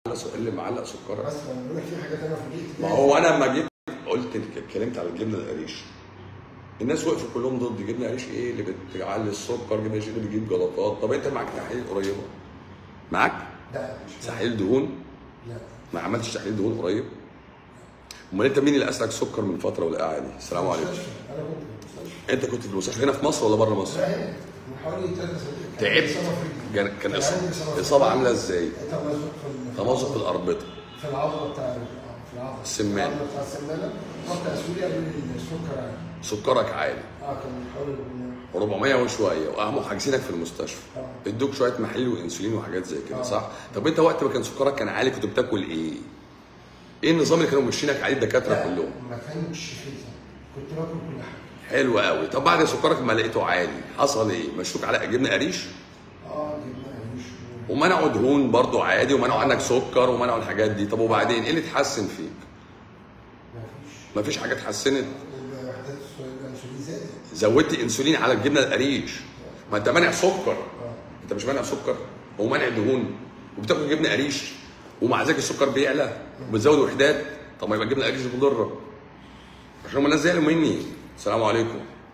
اللي معلق سكرك بس انا بقول لك في حاجات انا فوجئت ما بيها. هو انا لما جيت قلت اتكلمت على الجبنه القريش الناس وقفوا كلهم ضد جبنه قريش ايه اللي بتعلي السكر جبنه قريش اللي بتجيب جلطات طب انت معاك تحاليل قريبه معاك لا مش تحاليل دهون لا ما عملتش تحليل دهون قريب امال انت مين اللي قاسلك سكر من فتره ولقاه عادي السلام عليكم مستشفى. انا كنت في المستشفى انت كنت في المستشفى هنا في مصر ولا بره مصر لا هنا من حوالي ثلاث اسابيع كان تعبت إصابة في رجلي. كان كان عندي إصابة- إصابة في اصابه رجلي. عامله ازاي تمزق في ال- تمزق في الاربطه في العضله بتاع في العضله السمانة. العضله بتاع السمانه رحت اسوري قالوا لي السكر عالي سكرك عالي اه كان حوالي 400 وشويه وقاموا حاجزينك في المستشفى آه. ادوك شويه محاليل وانسولين وحاجات زي كده آه. صح طب انت وقت ما كان سكرك كان عالي كنت بتاكل ايه ايه النظام اللي كانوا ماشيينك عليه الدكاتره لا، كلهم ما كانش فيزا كنت باكل كل حاجه حلو قوي طب بعد سكرك ما لقيته عالي حصل ايه مشوك على جبنه قريش اه جبنا قريش و- ومنعوا دهون برضو عادي ومنعوا عنك سكر ومنعوا الحاجات دي طب وبعدين ايه اللي اتحسن فيك مفيش مفيش حاجه اتحسنت وحدات الانسولين زادت زودت انسولين على الجبنه القريش ما انت مانع سكر اه انت مش مانع سكر ومانع دهون وبتاكل جبنه قريش ومع ذلك السكر بيعلى وبتزود وحدات طب ما يبقى الجبنه القريش مضره عشان هم الناس زعلوا مني السلام عليكم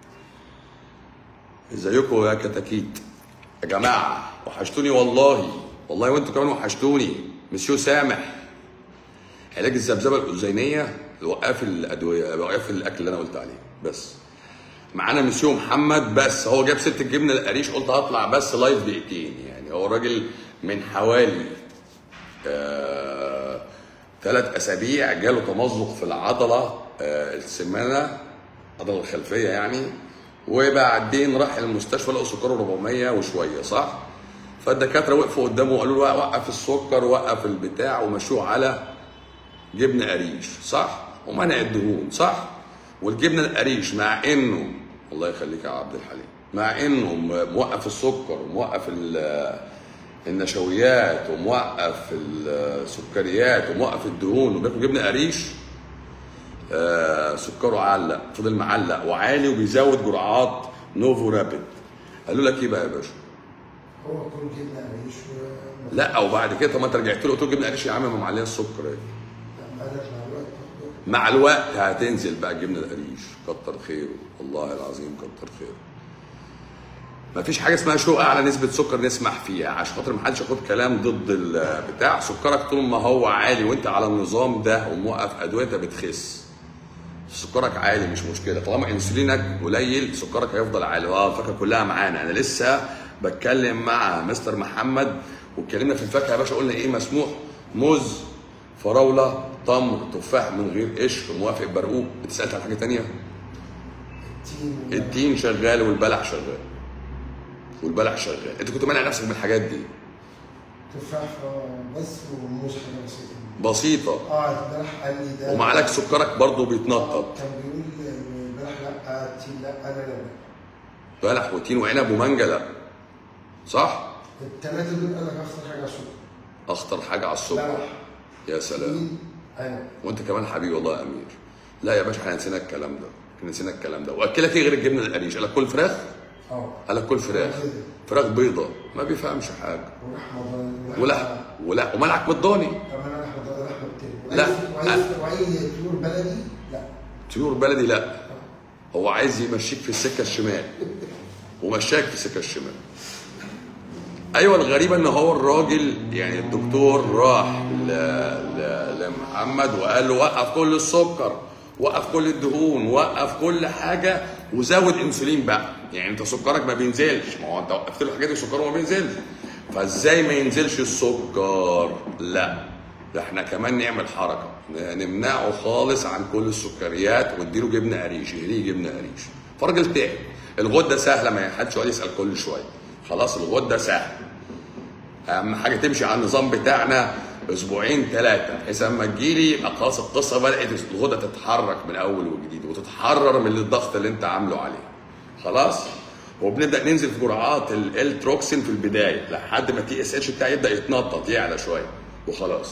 ازيكم يا كتاكيت يا جماعه وحشتوني والله والله وانتوا كمان وحشتوني مسيو سامح علاج الذبذبه الاذينيه وقف الادويه وقف الاكل اللي انا قلت عليه بس معانا مسيو محمد بس هو جاب ست الجبنه القريش قلت هطلع بس لايف دقيقتين يعني هو الراجل من حوالي آه ثلاث اسابيع جاله تمزق في العضله آه السمانه العضله الخلفيه يعني وبعدين راح المستشفى لقوا سكره 400 وشويه صح؟ فالدكاتره وقفوا قدامه وقالوا له وقف السكر وقف البتاع ومشوه على جبنه قريش صح؟ ومنع الدهون صح؟ والجبنه القريش مع انه الله يخليك يا عبد الحليم مع انه م- موقف السكر وموقف ال- النشويات وموقف السكريات وموقف الدهون وبياكل جبنه قريش آه سكره علق فضل معلق وعالي وبيزود جرعات نوفو رابيد قالوا لك ايه بقى يا باشا؟ هو كل جبنا قريش و لا وبعد كده طب ما انت رجعت له قلت له جبنه قريش يا عم ما معليه السكر ايه لما انا مع الوقت برضه مع الوقت هتنزل بقى الجبنه القريش كتر خيره والله العظيم كتر خيره مفيش حاجه اسمها شو اعلى نسبه سكر نسمح فيها عشان خاطر ما حدش ياخد كلام ضد البتاع سكرك طول ما هو عالي وانت على النظام ده وموقف ادويه انت بتخس سكرك عالي مش مشكله طالما انسولينك قليل سكرك هيفضل عالي اه الفاكهه كلها معانا انا لسه بتكلم مع مستر محمد واتكلمنا في الفاكهه يا باشا قلنا ايه مسموح موز فراوله تمر تفاح من غير قشر موافق برقوق بتسالت على حاجه تانية التين وال- التين شغال والبلح شغال والبلح شغال انت كنت مانع نفسك من الحاجات دي تفاح آه، بس وموز حاجه بسيطه بسيطه اه البلح قال لي ده ومعلك سكرك برضه بيتنطط كان بيقول البلح لا التين لا انا لا بلح وتين وعنب ومانجا لا صح الثلاثه دول قال لك اخطر حاجه سكر اخطر حاجه على السكر بلح يا سلام تين انا وانت كمان حبيبي والله يا امير لا يا باشا احنا نسينا الكلام ده احنا نسينا الكلام ده واكلك ايه غير الجبنه القريش قال لك كل فراخ اه قال لك كل فراخ فراخ بيضه ما بيفهمش حاجه ولحمه ولحم ولا وملعك بالضاني كمان لحمه لحمه بتاني لا. وعايز وعايز طيور بلدي لا طيور بلدي لا هو عايز يمشيك في السكه الشمال ومشاك في السكه الشمال ايوه الغريبه ان هو الراجل يعني الدكتور راح ل... ل... لمحمد وقال له وقف كل السكر وقف كل الدهون وقف كل حاجه وزود انسولين بقى يعني انت سكرك ما بينزلش ما هو انت وقفت له الحاجات دي سكره ما بينزلش فازاي ما ينزلش السكر لا ده احنا كمان نعمل حركه نمنعه خالص عن كل السكريات واديله جبنه قريش يهريه جبنه قريش فالراجل تعب الغده سهله ما حدش يقعد يسال كل شويه خلاص الغده سهله اهم حاجه تمشي على النظام بتاعنا اسبوعين ثلاثه بحيث اما تجيلي يبقى خلاص القصه بدات الغده تتحرك من اول وجديد وتتحرر من الضغط اللي انت عامله عليه خلاص وبنبدا ننزل في جرعات الالتروكسين في البدايه لحد ما تي اس اتش بتاعي يبدا يتنطط يعلى شويه وخلاص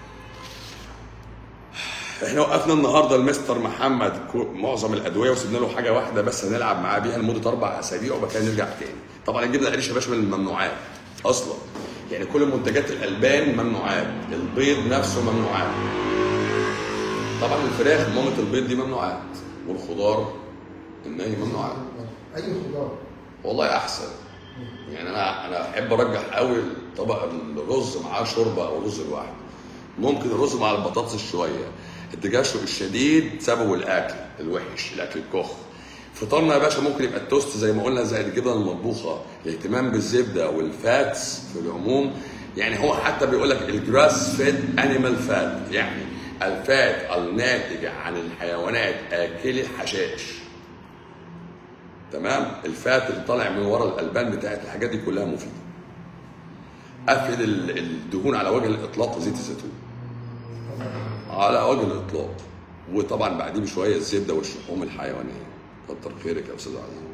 احنا وقفنا النهارده المستر محمد كو- معظم الادويه وسيبنا له حاجه واحده بس هنلعب معاه بيها لمده اربع اسابيع وبعد كده نرجع تاني طبعا الجبنه القريش يا باشا من الممنوعات اصلا يعني كل منتجات الالبان ممنوعات البيض نفسه ممنوعات طبعا الفراخ مامة البيض دي ممنوعات والخضار النهي ممنوعات اي خضار والله احسن يعني انا انا احب ارجح قوي طبق الرز معاه شوربه او رز لوحده ممكن الرز مع البطاطس شويه التجشؤ الشديد سببه الاكل الوحش الاكل الكخ فطارنا يا باشا ممكن يبقى التوست زي ما قلنا زي الجبنه المطبوخه الاهتمام بالزبده والفاتس في العموم يعني هو حتى بيقول لك الجراس فيد انيمال فات يعني الفات الناتج عن الحيوانات اكلي الحشائش تمام الفات اللي طالع من ورا الالبان بتاعت الحاجات دي كلها مفيده افقد ال- الدهون على وجه الاطلاق زيت الزيتون على وجه الاطلاق وطبعا بعديه بشويه الزبده والشحوم الحيوانيه كتر خيرك يا استاذ علي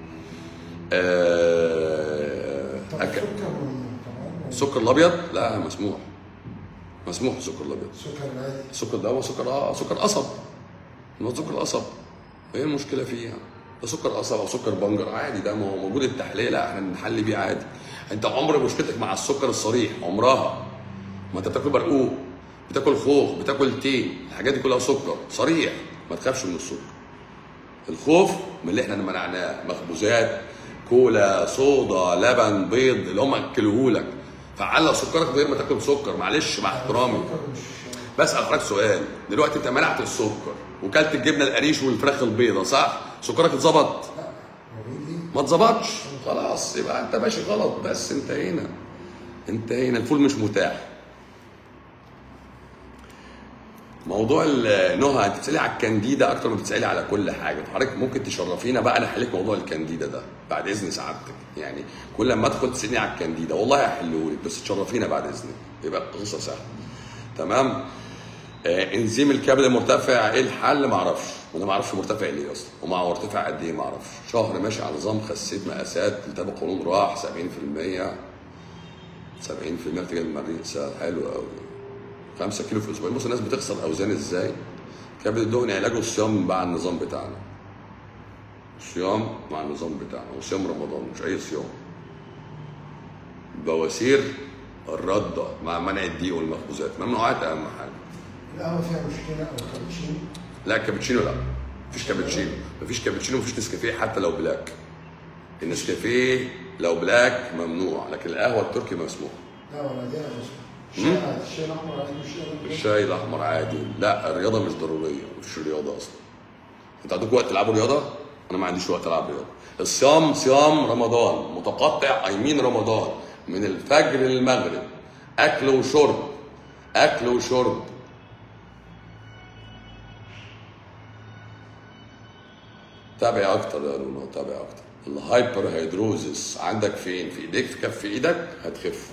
آه، طب أك... السكر كمان السكر الابيض لا مسموح مسموح السكر الابيض سكر عادي السكر ده هو سكر اه سكر قصب ما هو سكر القصب ايه المشكله فيه يعني ده سكر قصب او سكر بنجر عادي ده ما هو موجود التحليه لا احنا بنحلي بيه عادي انت عمر مشكلتك مع السكر الصريح عمرها ما انت بتاكل برقوق بتاكل خوخ بتاكل تي الحاجات دي كلها سكر صريح ما تخافش من السكر الخوف من اللي احنا منعناه مخبوزات كولا صودا لبن بيض اللي هم اكلوهولك فعلق سكرك من غير ما تاكل سكر معلش مع احترامي السكر مش بسال حضرتك سؤال دلوقتي انت منعت السكر وكلت الجبنه القريش والفراخ البيضه صح؟ سكرك اتظبط؟ لا موجود ليه؟ ما اتظبطش خلاص يبقى انت ماشي غلط بس انتهينا انتهينا الفول مش متاح موضوع ال- نهى انت بتسالي على الكانديدا اكتر ما بتسالي على كل حاجه حضرتك ممكن تشرفينا بقى انا احلك موضوع الكانديدا ده بعد اذن سعادتك يعني كل ما ادخل تسالني على الكانديدا والله هحلهولك بس تشرفينا بعد اذنك يبقى القصه سهله تمام آه انزيم الكبد المرتفع ايه الحل ما اعرفش وانا ما اعرفش مرتفع ليه اصلا ومع مرتفع قد ايه ما اعرفش شهر ماشي على نظام خسيت مقاسات التهاب القولون راح 70% 70% ارتجال المريء سهل حلو قوي 5 كيلو في الاسبوع بص الناس بتخسر اوزان ازاي كبد الدهن علاجه الصيام مع النظام بتاعنا الصيام مع النظام بتاعنا وصيام رمضان مش اي صيام بواسير الردة مع منع الدقيق والمخبوزات ممنوعات اهم حاجه القهوه فيها مشكله او كابتشينو لا كابتشينو لا مفيش كابتشينو مفيش كابتشينو مفيش نسكافيه حتى لو بلاك النسكافيه لو بلاك ممنوع لكن القهوه التركي مسموح لا ولا دي انا مش الشاي عادي، الشاي الاحمر عادي والشاي الأبيض. الشاي الاحمر عادي لا الرياضه مش ضروريه مفيش رياضه اصلا انت عندكم وقت تلعبوا رياضه انا ما عنديش وقت العب رياضه الصيام صيام رمضان متقطع ايمين رمضان من الفجر للمغرب اكل وشرب اكل وشرب تابعي اكتر يا لونا تابعي اكتر الهايبر هيدروزس عندك فين في ايديك في كف ايدك هتخف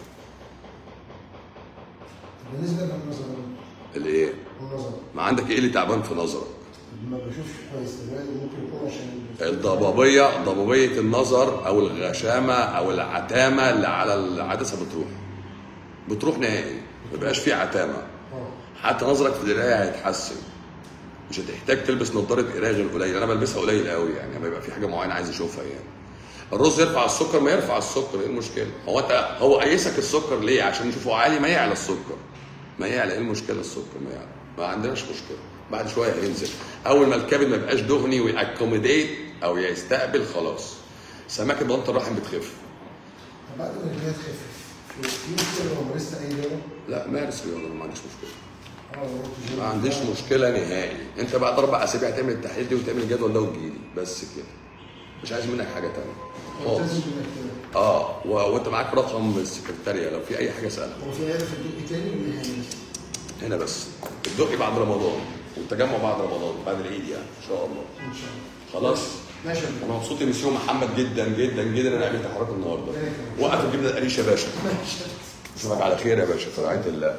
بالنسبه للنظر الايه النظر ما عندك ايه اللي تعبان في نظرك ما بشوفش كويس دلوقتي ممكن يكون عشان الضبابيه ضبابيه النظر او الغشامه او العتامه اللي على العدسه بتروح بتروح نهائي ما بقاش فيه عتامه اه حتى نظرك في القرايه هيتحسن مش هتحتاج تلبس نظاره قرايه غير قليل انا بلبسها قليل قوي يعني لما يبقى في حاجه معينه عايز اشوفها يعني الرز يرفع السكر ما يرفع السكر ايه المشكله هو انت هو قيسك السكر ليه عشان نشوفه عالي ما يعلى السكر ما يعلى ايه المشكله السكر ما يعلى ما عندناش مشكله بعد شويه هينزل اول ما الكبد ما يبقاش دهني ويأكوميديت او يستقبل خلاص سماكه بطن الرحم بتخف طب بعد ما الرجليه تخفف في في مشكله لو مارست اي رياضه لا مارس رياضه أنا ما عنديش مشكله اه لو رحت جيم ما عنديش مشكله نهائي انت بعد اربع اسابيع تعمل التحليل دي وتعمل الجدول ده وتجيلي بس كده مش عايز منك حاجه تانية خالص ملتزم بانك كده اه و... وانت معاك رقم السكرتاريه لو في اي حاجه اسالها هو في عياده في الدق تاني ولا هنا بس؟ هنا بس الدقي بعد رمضان والتجمع بعد رمضان بعد العيد يعني ان شاء الله ان شاء الله خلاص ماشي يا فندم. انا مبسوط ان سيو محمد جدا جدا جدا ان انا قابلت حضرتك النهارده وقف الجبنه القريش يا باشا ماشي اشوفك على خير يا باشا في رعايه الله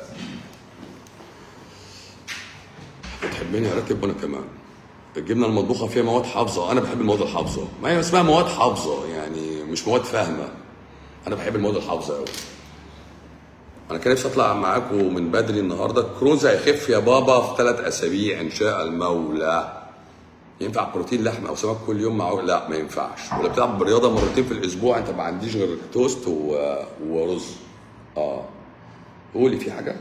بتحبني اركب وانا كمان الجبنه المطبوخه فيها مواد حافظه انا بحب المواد الحافظه ما هي اسمها مواد حافظه يعني مش مواد فاهمه انا بحب المواد الحافظه قوي انا كان نفسي اطلع معاكم من بدري النهارده كروز هيخف يا بابا في ثلاث اسابيع ان شاء المولى ينفع بروتين لحم او سمك كل يوم مع لا ما ينفعش ولا بتلعب رياضه مرتين في الاسبوع انت ما عنديش غير توست و... ورز اه قولي في حاجه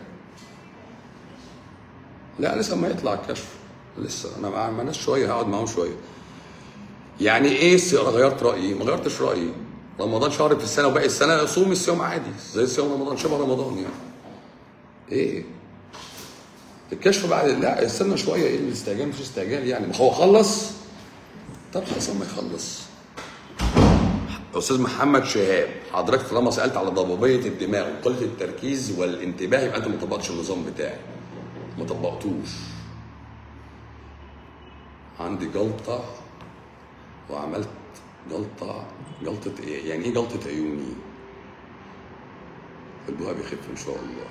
لا لسه ما يطلع الكشف لسه انا مع مع ناس شويه هقعد معاهم شويه يعني ايه س- غيرت رايي ما غيرتش رايي رمضان شهر في السنه وباقي السنه صوم الصيام عادي زي صيام رمضان شبه رمضان يعني ايه الكشف بعد لا استنى شويه ايه الاستعجال مش استعجال يعني ما هو خلص طب خلاص ما يخلص استاذ محمد شهاب حضرتك طالما سالت على ضبابيه الدماغ وقله التركيز والانتباه يبقى انت ما طبقتش النظام بتاعي ما طبقتوش عندي جلطه وعملت جلطه جلطه ايه يعني ايه جلطه عيوني قلبها بيخف ان شاء الله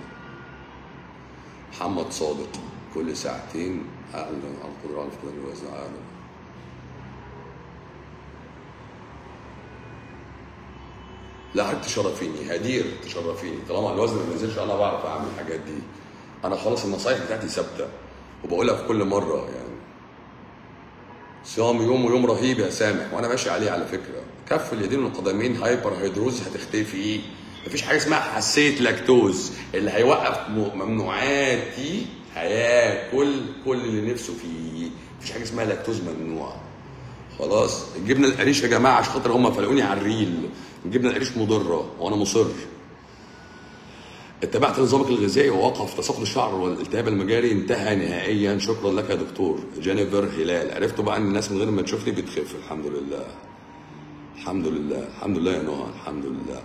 محمد صادق كل ساعتين اقل على القدره على فقدان الوزن اقل لا حضرتك تشرفيني هدير تشرفيني طالما الوزن ما نزلش انا بعرف اعمل الحاجات دي انا خلاص النصايح بتاعتي ثابته وبقولها في كل مره يعني صيام يوم ويوم رهيب يا سامح وانا ماشي عليه على فكره كف اليدين والقدمين هايبر هيدروز هتختفي مفيش حاجه اسمها حساسيه لاكتوز اللي هيوقف م- ممنوعاتي هياكل كل اللي نفسه فيه مفيش حاجه اسمها لاكتوز ممنوع خلاص الجبنه القريش يا جماعه عشان خاطر هم فلقوني على الريل الجبنه القريش مضره وانا مصر اتبعت نظامك الغذائي ووقف تساقط الشعر والالتهاب المجاري انتهى نهائيا شكرا لك يا دكتور جينيفر هلال عرفتوا بقى ان الناس من غير ما تشوفني بتخف الحمد لله الحمد لله الحمد لله يا نهى الحمد لله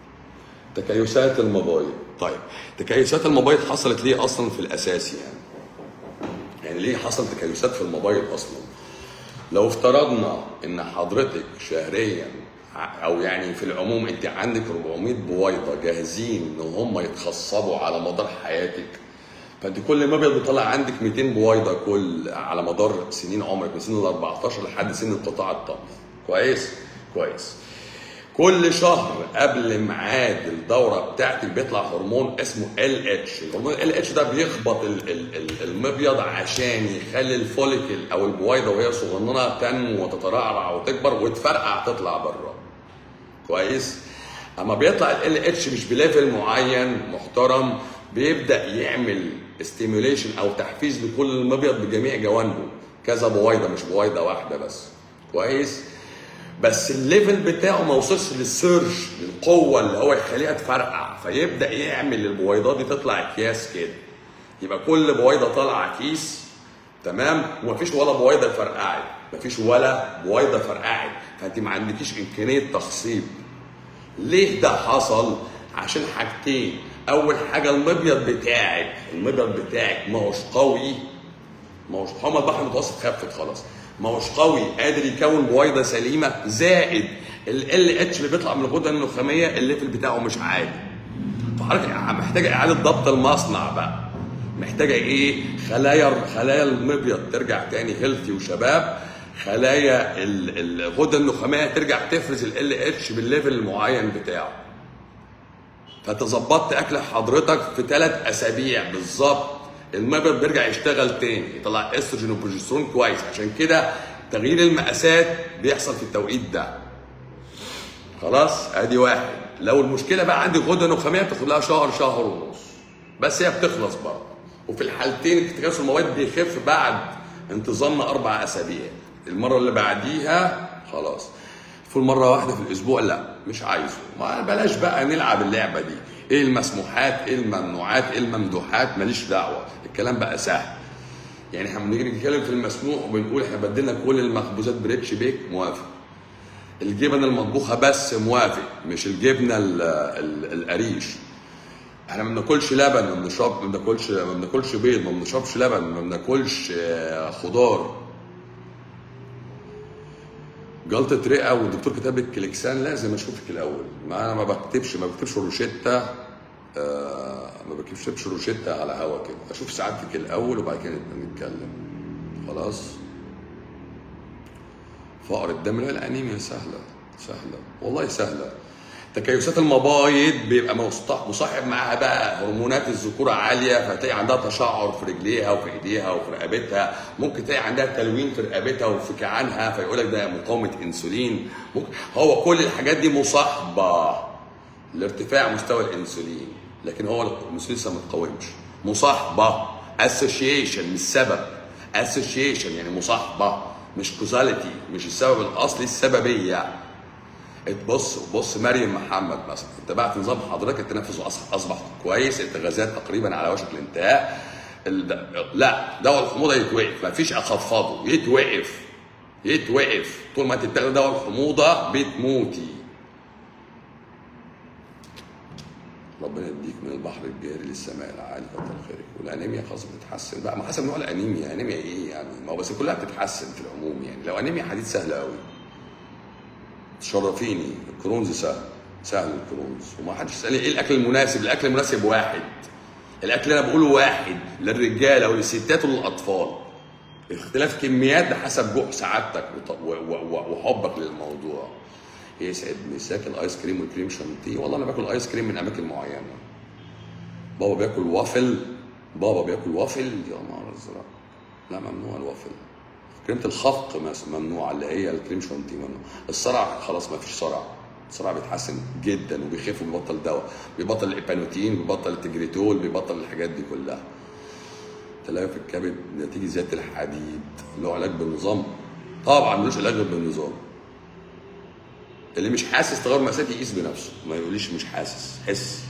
تكيسات المبايض طيب تكيسات المبايض حصلت ليه اصلا في الاساس يعني يعني ليه حصل تكيسات في المبايض اصلا لو افترضنا ان حضرتك شهريا ع- او يعني في العموم انت عندك 400 بويضه جاهزين ان هم يتخصبوا على مدار حياتك فانت كل ما بيطلع عندك 200 بويضه كل على مدار سنين عمرك من سن ال 14 لحد سن انقطاع الطمث كويس كويس كل شهر قبل ميعاد الدوره بتاعتك بيطلع هرمون اسمه ال اتش الهرمون ال اتش ده بيخبط ال- ال- ال- المبيض عشان يخلي الفوليكل او البويضه وهي صغننه تنمو وتترعرع وتكبر وتفرقع تطلع بره كويس اما بيطلع ال اتش مش بليفل معين محترم بيبدا يعمل ستيميوليشن او تحفيز لكل المبيض بجميع جوانبه كذا بويضه مش بويضه واحده بس كويس بس الليفل بتاعه ما وصلش للسيرج للقوه اللي هو يخليها تفرقع فيبدا يعمل البويضات دي تطلع اكياس كده يبقى كل بويضه طالعه كيس تمام ومفيش ولا بويضه فرقعت مفيش ولا بويضه فرقعت فانت ما عندكيش امكانيه تخصيب ليه ده حصل عشان حاجتين اول حاجه المبيض بتاعك المبيض بتاعك ما هوش قوي ما هوش حمى البحر المتوسط خفت خلاص ما هوش قوي قادر يكون بويضه سليمه زائد ال اتش اللي بيطلع من الغده النخاميه الليفل بتاعه مش عالي فحضرتك محتاجه اعاده ضبط المصنع بقى محتاجه ايه خلايا خلايا المبيض ترجع تاني هيلثي وشباب خلايا ال- الغده النخاميه ترجع تفرز ال اتش بالليفل المعين بتاعه فانت ظبطت اكل حضرتك في ثلاث اسابيع بالظبط المبيض بيرجع يشتغل تاني يطلع استروجين وبروجسترون كويس عشان كده تغيير المقاسات بيحصل في التوقيت ده خلاص ادي واحد لو المشكله بقى عندي غده نخاميه بتاخد لها شهر شهر ونص بس هي بتخلص برضه وفي الحالتين تكاثر المواد بيخف بعد انتظامنا اربع اسابيع المره اللي بعديها خلاص فول مره واحده في الاسبوع لا مش عايزه ما بلاش بقى نلعب اللعبه دي ايه المسموحات ايه الممنوعات ايه الممدوحات ماليش دعوه الكلام بقى سهل يعني احنا بنيجي نتكلم في المسموح وبنقول احنا بدلنا كل المخبوزات بريتش بيك موافق الجبن المطبوخه بس موافق مش الجبنه ال- ال- القريش احنا ما بناكلش لبن ما بنشرب ما بناكلش ما بناكلش بيض ما بنشربش لبن ما بناكلش آه، خضار جلطة رئة والدكتور كتب لك كليكسان لازم اشوفك الاول ما انا ما بكتبش ما بكتبش روشتة آه ما بكتبش روشتة على هوا كده اشوف سعادتك الاول وبعد كده نبقى نتكلم خلاص فقر الدم لا الانيميا سهله سهله والله سهله تكيسات المبايض بيبقى مصط- مصاحب معاها بقى هرمونات الذكوره عاليه فهتلاقي عندها تشعر في رجليها وفي ايديها وفي رقبتها ممكن تلاقي عندها تلوين في رقبتها وفي كعانها فيقول لك ده مقاومه انسولين ممكن هو كل الحاجات دي مصاحبه لارتفاع مستوى الانسولين لكن هو الانسولين لسه ما اتقاومش مصاحبه اسوشيشن مش سبب اسوشيشن يعني مصاحبه مش كوزاليتي مش السبب الاصلي السببيه بص بص مريم محمد مثلا اتبعت نظام حضرتك التنفس أص- اصبح كويس انت غازات تقريبا على وشك الانتهاء ال- لا دواء الحموضه يتوقف مفيش اخفضه يتوقف يتوقف طول ما انت بتاخد دواء الحموضه بتموتي ربنا يديك من البحر الجاري للسماء العالي كتر خيرك والانيميا خلاص بتتحسن بقى ما حسب نوع الانيميا انيميا ايه يعني ما هو بس كلها بتتحسن في العموم يعني لو انيميا حديد سهله قوي تشرفيني الكرونز سهل سهل الكرونز وما حدش يسالني ايه الاكل المناسب الاكل المناسب واحد الاكل اللي انا بقوله واحد للرجاله وللستات وللاطفال اختلاف كميات ده حسب جوع سعادتك وط- و- و- و- وحبك للموضوع يسعد مساك الايس كريم والكريم شانتيه والله انا باكل ايس كريم من اماكن معينه بابا بياكل وافل بابا بياكل وافل يا نهار ازرق لا ممنوع الوافل كريمه الخفق مس- ممنوعه اللي هي الكريم شانتيه ممنوع الصرع خلاص ما فيش صرع الصرع بيتحسن جدا وبيخف وبيبطل دواء بيبطل الابانوتين بيبطل التجريتول بيبطل الحاجات دي كلها تلاقي في الكبد نتيجه زياده الحديد له علاج بالنظام طبعا ملوش علاج غير بالنظام اللي مش حاسس تغير مأساة يقيس بنفسه ما يقوليش مش حاسس حس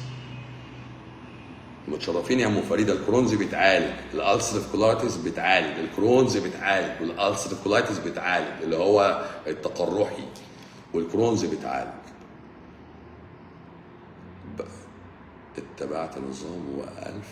متشرفين يا ام فريده الكرونز بيتعالج الالسرف كولايتس بيتعالج الكرونز بيتعالج والالسرف كولايتس بيتعالج اللي هو التقرحي والكرونز بيتعالج ب- اتبعت نظام وألف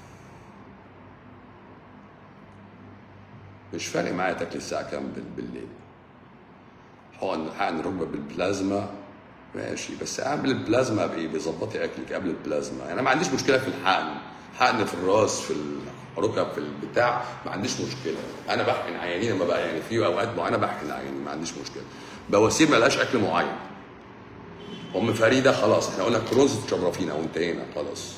مش فارق معايا تاكل الساعة كام بال- بالليل حقن حقن ركبه بالبلازما ماشي بس قبل البلازما بايه بيظبطي اكلك قبل البلازما يعني انا ما عنديش مشكله في الحقن حقن في الراس في الركب في البتاع ما عنديش مشكله انا بحقن عيانين لما بقى يعني في اوقات معينه بحقن عيانين ما عنديش مشكله بواسير ما لهاش اكل معين ام فريده خلاص احنا قلنا كرونز تشرفينا وانتهينا خلاص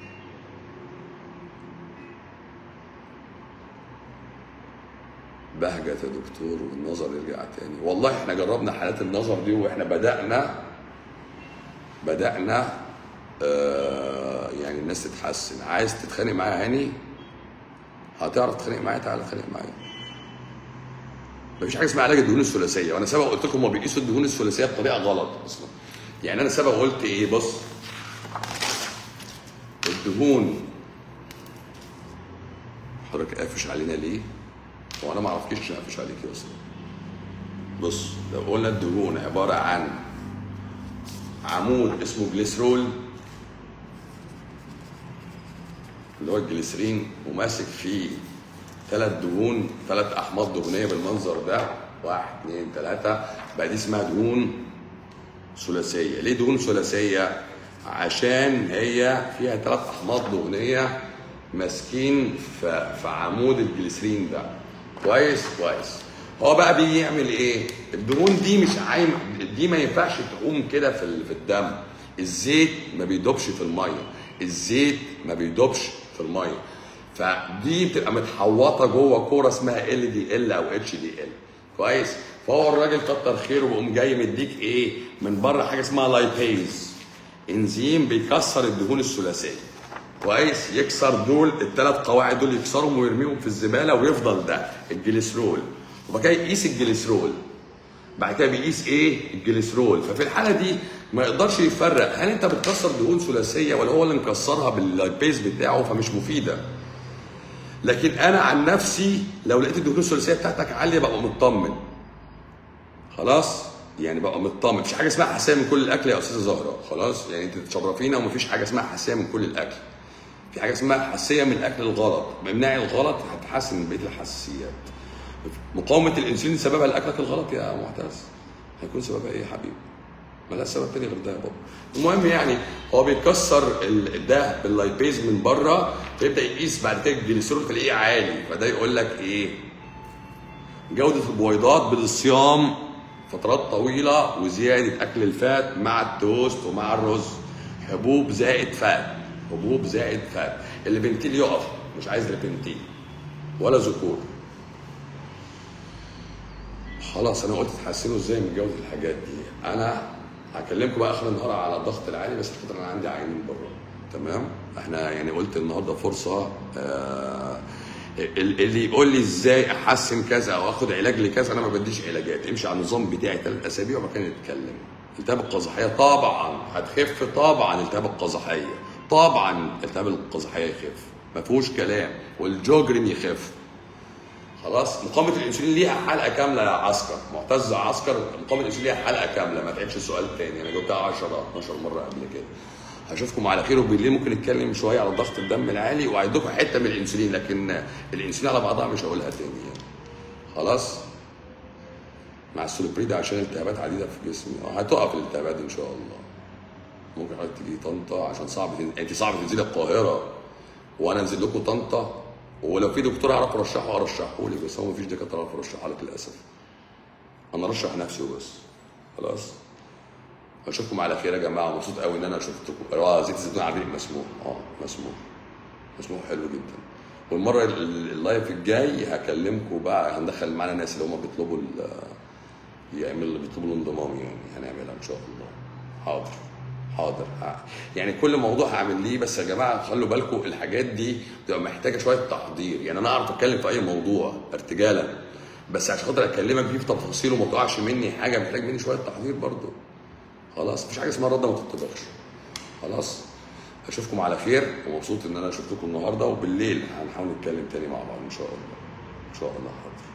بهجت يا دكتور والنظر يرجع تاني والله احنا جربنا حالات النظر دي واحنا بدأنا بدأنا آه يعني الناس تتحسن عايز تتخانق معايا هاني هتعرف تتخانق معايا تعالى اتخانق معايا مفيش حاجه اسمها علاج الدهون الثلاثيه وانا سبق قلت لكم هم بيقيسوا الدهون الثلاثيه بطريقه غلط اصلا يعني انا سبق قلت ايه بص الدهون حضرتك قافش علينا ليه؟ هو انا ما اعرفكيش عشان اقفش عليكي اصلا بص لو قلنا الدهون عباره عن عمود اسمه جليسرول اللي هو الجليسرين وماسك فيه ثلاث دهون ثلاث احماض دهنيه بالمنظر ده واحد اثنين ثلاثه بقى دي اسمها دهون ثلاثيه ليه دهون ثلاثيه عشان هي فيها ثلاث احماض دهنيه ماسكين في في عمود الجليسرين ده كويس كويس هو بقى بيعمل ايه الدهون دي مش عايم دي ما ينفعش تعوم كده في ال- في الدم الزيت ما بيدوبش في الميه الزيت ما بيدوبش في الميه فدي بتبقى متحوطه جوه كوره اسمها ال دي ال او اتش دي ال كويس فهو الراجل كتر خيره وقوم جاي مديك ايه من بره حاجه اسمها لايبيز انزيم بيكسر الدهون الثلاثيه كويس يكسر دول الثلاث قواعد دول يكسرهم ويرميهم في الزباله ويفضل ده الجليسرول وبعد كده يقيس الجليسرول بعد كده بيقيس ايه الجليسرول ففي الحاله دي ما يقدرش يفرق هل انت بتكسر دهون ثلاثيه ولا هو اللي مكسرها باللايبيز بتاعه فمش مفيده لكن انا عن نفسي لو لقيت الدهون الثلاثيه بتاعتك عاليه ببقى مطمن خلاص يعني بقى مطمن مفيش حاجه اسمها حساسيه من كل الاكل يا استاذه زهره خلاص يعني انت تشرفينا ومفيش حاجه اسمها حساسيه من كل الاكل في حاجه اسمها حساسيه من الاكل الغلط ممنوع الغلط هتحسن من بقيه الحساسيات مقاومه الانسولين سببها الاكلك الغلط يا معتز هيكون سببها ايه يا حبيبي ملهاش سبب تاني غير ده يا بابا المهم يعني هو بيكسر ال- ده باللايبيز من بره فيبدا يقيس بعد كده الجليسرول تلاقيه عالي فده يقول لك ايه جوده البويضات بالصيام فترات طويله وزياده اكل الفات مع التوست ومع الرز حبوب زائد فات حبوب زائد فات الليبنتين يقف مش عايز ليبنتين ولا ذكور خلاص انا قلت تحسنوا ازاي من جوده الحاجات دي انا هكلمكم بقى اخر النهار على الضغط العالي بس خاطر انا عندي عينين بره تمام احنا يعني قلت النهارده فرصه آه ال- اللي يقول لي ازاي احسن كذا او اخد علاج لكذا انا ما بديش علاجات امشي على النظام بتاعي ثلاث اسابيع وبعد كده نتكلم التهاب القزحيه طبعا هتخف طبعا التهاب القزحيه طبعا التهاب القزحيه يخف ما فيهوش كلام والجوجرين يخف خلاص مقاومه الانسولين ليها حلقه كامله يا عسكر معتز عسكر مقاومه الانسولين ليها حلقه كامله ما تعيدش السؤال تاني انا جاوبتها 10 12 مره قبل كده هشوفكم على خير وبالليل ممكن نتكلم شويه على ضغط الدم العالي وهيدوكم حته من الانسولين لكن الانسولين على بعضها مش هقولها تاني يعني خلاص مع السوليبريد عشان التهابات عديده في جسمي اه هتقف الالتهابات ان شاء الله ممكن حضرتك تيجي طنطا عشان صعب تنزل انت صعب تنزلي القاهره وانا انزل لكم طنطا ولو في دكتور اعرف ارشحه ارشحه لك بس هو مفيش دكاتره اعرف ارشحها لك للاسف انا ارشح نفسي وبس خلاص اشوفكم على خير يا جماعه مبسوط قوي ان انا شفتكم اه زيت الزيتون على الريق مسموح اه مسموح مسموح حلو جدا والمره ال- ال- اللايف الجاي هكلمكم بقى هندخل معانا ناس اللي هم بيطلبوا ال- يعمل اللي بيطلبوا الانضمام يعني هنعملها ان شاء الله حاضر حاضر ه- يعني كل موضوع هعمل ليه بس يا جماعه خلوا بالكم الحاجات دي بتبقى محتاجه شويه تحضير يعني انا اعرف اتكلم في اي موضوع ارتجالا بس عشان خاطر اكلمك فيه في تفاصيل وما تقعش مني حاجه محتاج مني شويه تحضير برضو خلاص مفيش حاجه اسمها رده ما تطبخش خلاص اشوفكم على خير ومبسوط ان انا شفتكم النهارده وبالليل هنحاول نتكلم تاني مع بعض ان شاء الله ان شاء الله حاضر